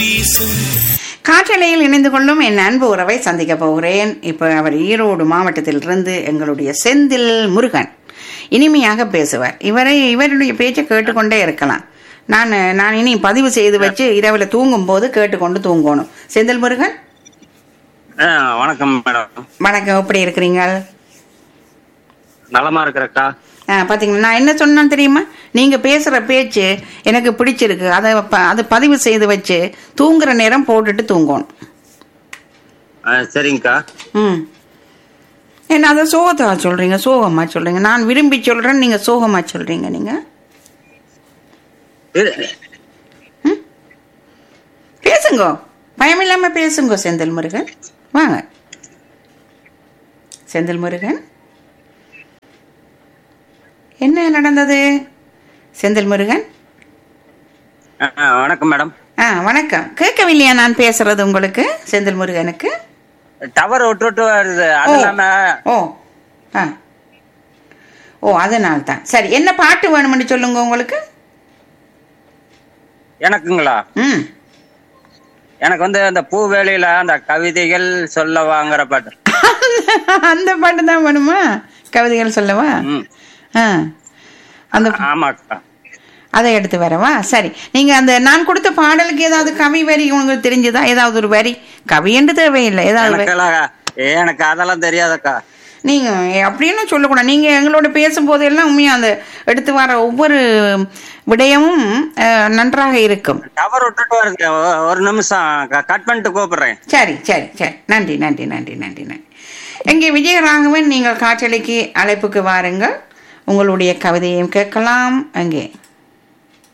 காற்றலையில் இணைந்து கொள்ளும் என் அன்பு உறவை சந்திக்க போகிறேன் இப்போ அவர் ஈரோடு மாவட்டத்திலிருந்து எங்களுடைய செந்தில் முருகன் இனிமையாக பேசுவார் இவரை இவருடைய பேச்சை கேட்டுக்கொண்டே இருக்கலாம் நான் நான் இனி பதிவு செய்து வச்சு இரவுல தூங்கும் போது கேட்டுக்கொண்டு தூங்கணும் செந்தில் முருகன் ஆ, வணக்கம் மேடம் வணக்கம் எப்படி இருக்கிறீங்க நலமா இருக்கிறக்கா ஆ, பாத்தீங்களா நான் என்ன சொன்னேன் தெரியுமா நீங்க பேசுற பேச்சு எனக்கு பிடிச்சிருக்கு அதை ப- அதை பதிவு செய்து வச்சு தூங்குற நேரம் போட்டுட்டு தூங்கணும் ஆ, சரிங்கக்கா ம் என்ன அதை சோகத்தா சொல்றீங்க சோகமா சொல்றீங்க நான் விரும்பி சொல்றேன் நீங்க சோகமா சொல்றீங்க நீங்க இரு- பேசுங்க பயமில்லாம பேசுங்க செந்தில் முருகன் வாங்க செந்தில் முருகன் என்ன நடந்தது செந்தில் முருகன் ஆ, ஆ, வணக்கம் மேடம் ஆ வணக்கம் கேட்கவில்லையா நான் பேசுறது உங்களுக்கு செந்தில் முருகனுக்கு டவர் விட்டு விட்டு வருது அது ஓ. இல்லாம ஓ ஆ ஓ அதனால தான் சரி என்ன பாட்டு வேணும்னு சொல்லுங்க உங்களுக்கு எனக்குங்களா ம் எனக்கு வந்து அந்த பூவேலியில அந்த கவிதைகள் சொல்ல வாங்குற பாட்டு அந்த பாட்டு தான் வேணுமா கவிதைகள் சொல்லவா ம் ஆ அந்த ஆமாக்கா அதை எடுத்து வரவா சரி நீங்க அந்த நான் கொடுத்த பாடலுக்கு ஏதாவது கவி வரி உங்களுக்கு தெரிஞ்சதா ஏதாவது ஒரு வரி கவி என்று தேவையில்லை ஏதாவது வரி. எனக்கெல்லாம் எனக்கு அதெல்லாம் தெரியாதக்கா நீங்க அப்படின்னு சொல்லக்கூடாது நீங்க எங்களோட பேசும்போது எல்லாம் உண்மையா அந்த எடுத்து வர ஒவ்வொரு விடயமும் அஹ், நன்றாக இருக்கும் டவர் விட்டுட்டு வருது ஒ- ஒரு நிமிஷம் க- கட் பண்ணிட்டு கூப்பிடுறேன் சரி சரி சரி நன்றி நன்றி நன்றி நன்றி நன்றி எங்கே விஜயராகவன் நீங்கள் காற்றலைக்கு அழைப்புக்கு வாருங்கள் உங்களுடைய கவிதையையும் கேட்கலாம் அங்கே